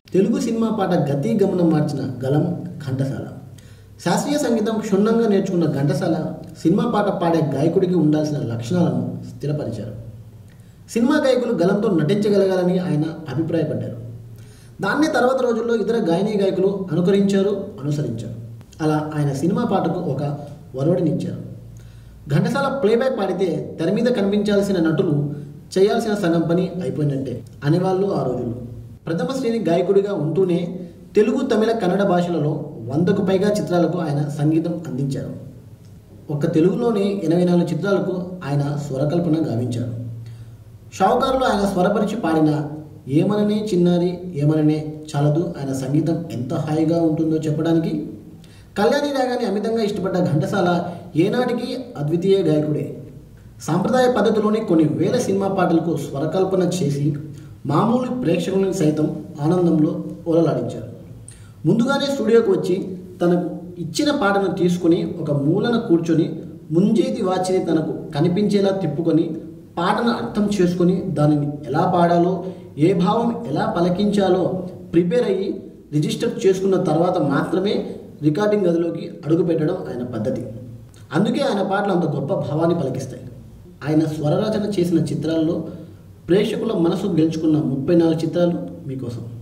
Telugu cinema పాట గతి గమనం మార్చిన గలం ఘంటసాల శాస్త్రీయ సంగీతం క్షుణ్ణంగా నేర్చుకున్న ఘంటసాల సినిమా పాట పాడే గాయకుడికి ఉండాల్సిన లక్షణాలను స్థిరపరిచారు సినిమా గాయకులు గలంతో నటించగలగాలని ఆయన అభిప్రాయపడ్డారు దాన్ని తర్వాత రోజుల్లో ఇతర గాయనీ గాయకులు అనుకరించారు అనుసరించారు అలా ఆయన సినిమా పాటకు ఒక ఒరవడినిచ్చారు ఘంటసాల ప్లేబ్యాక్ పాడితే తెర మీద కనిపించాల్సిన నటులు చేయాల్సిన సగం పని అయిపోయినట్టే అనేవాళ్ళు ఆ రోజుల్లో ప్రథమ శ్రేణి గాయకుడిగా ఉంటూనే తెలుగు తమిళ కన్నడ భాషలలో వందకు పైగా చిత్రాలకు ఆయన సంగీతం అందించారు ఒక్క తెలుగులోనే ఎనభై నాలుగు చిత్రాలకు ఆయన స్వరకల్పన గావించారు షావుకారులు ఆయన స్వరపరిచి పాడిన ఏమననే చిన్నారి ఏమననే చాలదు ఆయన సంగీతం ఎంత హాయిగా ఉంటుందో చెప్పడానికి కళ్యాణి రాగాన్ని అమితంగా ఇష్టపడ్డ ఘంటసాల ఏనాటికి అద్వితీయ గాయకుడే సాంప్రదాయ పద్ధతిలోని కొన్ని వేల సినిమా పాటలకు స్వరకల్పన చేసి మామూలు ప్రేక్షకులను సైతం ఆనందంలో ఓలలాడించారు ముందుగానే స్టూడియోకి వచ్చి తనకు ఇచ్చిన పాటను తీసుకుని ఒక మూలన కూర్చొని ముంజేతి వాచిని తనకు కనిపించేలా తిప్పుకొని పాటను అర్థం చేసుకొని దానిని ఎలా పాడాలో ఏ భావం ఎలా పలకించాలో ప్రిపేర్ అయ్యి రిజిస్టర్ చేసుకున్న తర్వాత మాత్రమే రికార్డింగ్ గదిలోకి అడుగుపెట్టడం ఆయన పద్ధతి అందుకే ఆయన పాటలు అంత గొప్ప భావాన్ని పలికిస్తాయి ఆయన స్వరరచన చేసిన చిత్రాల్లో ప్రేక్షకుల మనసు గెలుచుకున్న ముప్పై నాలుగు చిత్రాలు మీకోసం